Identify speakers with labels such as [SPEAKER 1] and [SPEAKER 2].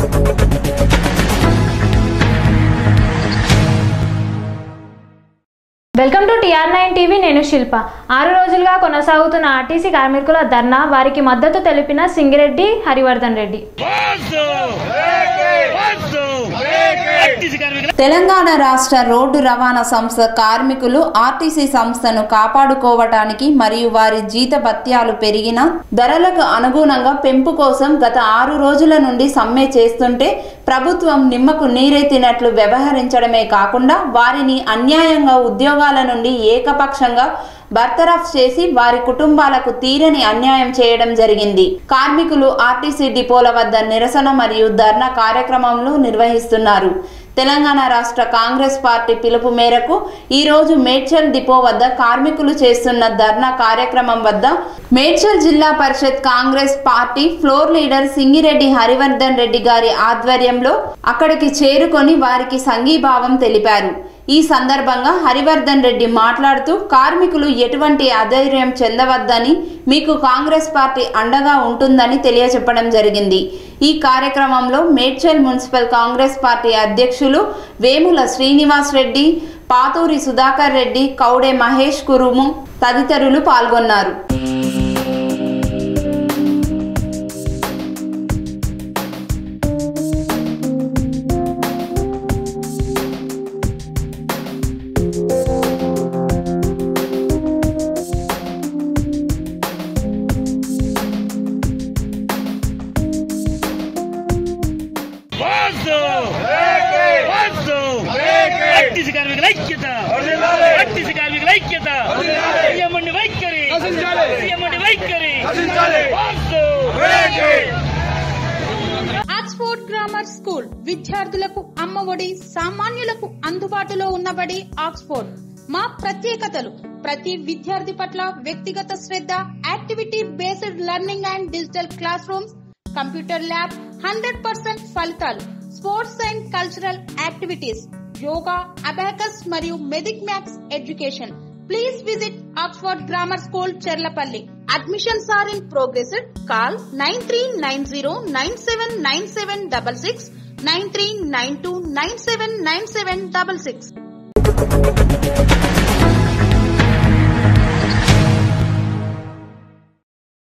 [SPEAKER 1] welcome to T R nine TV Shilpa ఆరు రోజులుగా కొనసాగుతున్న ఆర్టీసీ కార్మికుల ధర్నా వారికి మద్దతు తెలిపిన సింగిరెడ్డి హరివర్ధన్ రెడ్డి
[SPEAKER 2] వద్దు వద్దు ఆర్టీసీ కార్మికుల
[SPEAKER 3] తెలంగాణ రాష్ట్ర రోడ్డు రవాణా సంస్థ కార్మికులు ఆర్టీసీ సంస్థను కాపాడుకోవటానికి మరియు వారి జీత భత్యాలు పెరిగిన ధరలకు అనుగుణంగా పెంపు కోసం గత ఆరు రోజుల నుండి సమ్మె చేస్తుంటే ప్రభుత్వం నిమ్మకు నీరెత్తినట్లు వ్యవహరించడమే కాకుండా వారిని అన్యాయంగా ఉద్యోగాల నుండి ఏకపక్షంగా బర్తరఫ్ చేసి వారి కుటుంబాలకు తీరని అన్యాయం చేయడం జరిగింది కార్మికులు ఆర్టీసీ డిపోల వద్ద నిరసన మరియు ధర్నా కార్యక్రమంలో నిర్వహిస్తున్నారు తెలంగాణ రాష్ట్ర కాంగ్రెస్ పార్టీ పిలుపు మేరకు ఈ రోజు మేడ్చల్ డిపో వద్ద కార్మికులు చేస్తున్న ధర్నా కార్యక్రమం వద్ద Medchal Zilla Parishad Congress party floor leader Singireddy Harivardhan Reddy గారి ఆధ్వర్యంలో అక్కడికి చేరుకొని వారికి సంఘీభావం తెలిపారు ఈ సందర్భంగా హరివర్ధన్ రెడ్డి మాట్లాడుతూ కార్మికులు ఎటువంటి అధైర్యం చెందవద్దని మీకు కాంగ్రెస్ పార్టీ అండగా ఉంటుందని తెలియచెప్పడం జరిగింది ఈ కార్యక్రమంలో మేడ్చల్ మున్సిపల్ కాంగ్రెస్ పార్టీ అధ్యక్షులు వేముల శ్రీనివాస్ రెడ్డి పాతూరి సుధాకర్ రెడ్డి కౌడే మహేష్ కురుము తదితరులు పాల్గొన్నారు
[SPEAKER 2] వద్దు వద్దు ఆర్టీసీ కార్మికుల ఐక్యత ఆర్టీసీ కార్మికుల ఐక్యత సీఎండి వైఖరి సీఎండి వైఖరి వద్దు
[SPEAKER 4] ఆక్స్ఫోర్డ్ గ్రామర్ స్కూల్ విద్యార్థులకు అమ్మఒడి సామాన్యులకు అందుబాటులో ఉన్నబడి ఆక్స్ఫోర్డ్ మా ప్రత్యేకతలు ప్రతి విద్యార్థి పట్ల వ్యక్తిగత శ్రద్ధ activity based learning and digital classroom computer lab hundred percent ఫలితాలు sports and cultural activities yoga abacus మరియు Vedic maths education please visit Oxford grammar school Cherlapalli admissions are in progress call nine three nine zero nine seven nine seven double six nine three nine two nine seven nine seven double six